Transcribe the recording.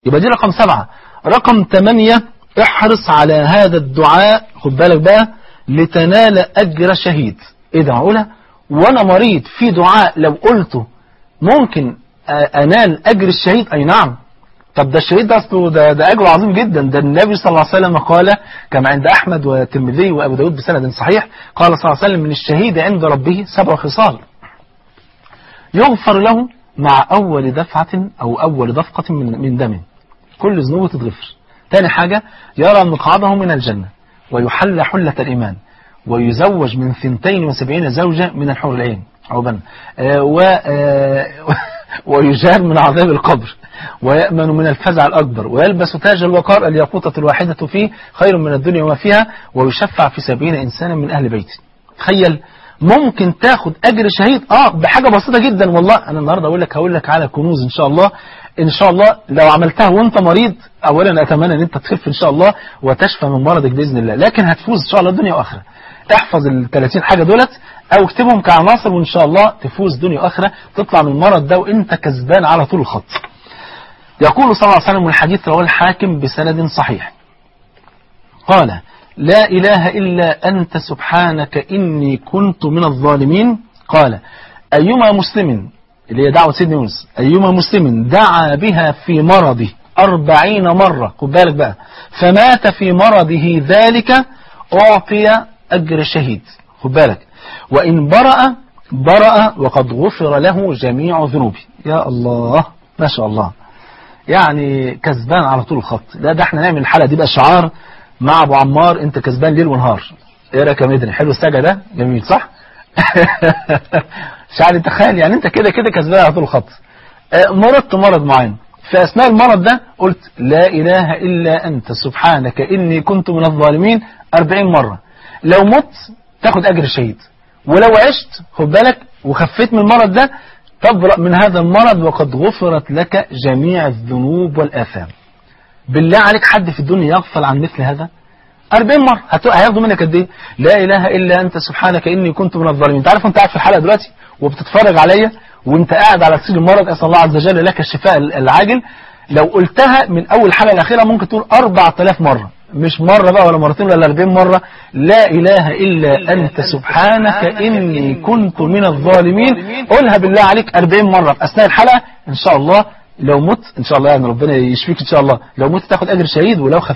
يبقى دي رقم سبعة رقم ثمانية احرص على هذا الدعاء خد بالك بقى لتنال أجر شهيد ايه ده معقولة وانا مريض في دعاء لو قلته ممكن انال اجر الشهيد اي نعم طب ده الشهيد ده اصله ده, ده اجره عظيم جدا ده النبي صلى الله عليه وسلم قال كما عند احمد والترمذي وابو داود بسند صحيح قال صلى الله عليه وسلم من الشهيد عند ربه سبع خصال يغفر له مع اول دفعة او اول دفقة من من دم كل ذنوبه تتغفر تاني حاجة يرى مقعده من الجنة ويحل حلة الإيمان ويزوج من 72 زوجة من الحور العين عقبالنا آه و آه ويجار من عذاب القبر ويأمن من الفزع الأكبر ويلبس تاج الوقار الياقوتة الواحدة فيه خير من الدنيا وما فيها ويشفع في سبعين إنسانا من أهل بيته تخيل ممكن تاخد أجر شهيد آه بحاجة بسيطة جدا والله أنا النهاردة أقول لك هقول لك على كنوز إن شاء الله إن شاء الله لو عملتها وأنت مريض أولا أتمنى أن أنت تخف إن شاء الله وتشفى من مرضك بإذن الله لكن هتفوز إن شاء الله الدنيا وآخرة احفظ ال 30 حاجة دولت او اكتبهم كعناصر وان شاء الله تفوز دنيا واخره تطلع من المرض ده وانت كسبان على طول الخط يقول صلى الله عليه وسلم الحديث رواه الحاكم بسند صحيح قال لا إله إلا أنت سبحانك إني كنت من الظالمين قال أيما مسلم اللي هي دعوة سيدنا يونس أيما مسلم دعا بها في مرضه أربعين مرة خد بالك بقى فمات في مرضه ذلك أعطي أجر شهيد خد بالك وإن برأ برأ وقد غفر له جميع ذنوبه يا الله ما شاء الله يعني كسبان على طول الخط لا ده احنا نعمل الحلقة دي بقى شعار مع ابو عمار انت كسبان ليل ونهار ايه رايك يا مدني حلو السجع ده جميل صح شعر تخيل يعني انت كده كده كسبان على طول الخط اه مرضت مرض معين في اثناء المرض ده قلت لا اله الا انت سبحانك اني كنت من الظالمين 40 مرة لو مت تاخد اجر الشهيد ولو عشت خد بالك وخفيت من المرض ده تبرأ من هذا المرض وقد غفرت لك جميع الذنوب والآثام بالله عليك حد في الدنيا يغفل عن مثل هذا 40 مرة هياخدوا منك قد ايه لا إله إلا أنت سبحانك إني كنت من الظالمين انت عارف انت قاعد في الحلقة دلوقتي وبتتفرج عليا وانت قاعد على سرير المرض أسأل الله عز وجل لك الشفاء العاجل لو قلتها من أول حلقة الأخيرة ممكن تقول 4000 مرة مش مرة بقى ولا مرتين ولا 40 مرة لا إله إلا أنت سبحانك إني كنت من الظالمين قولها بالله عليك 40 مرة في أثناء الحلقة إن شاء الله لو مت إن شاء الله يعني ربنا يشفيك إن شاء الله لو مت تاخد أجر شهيد ولو خف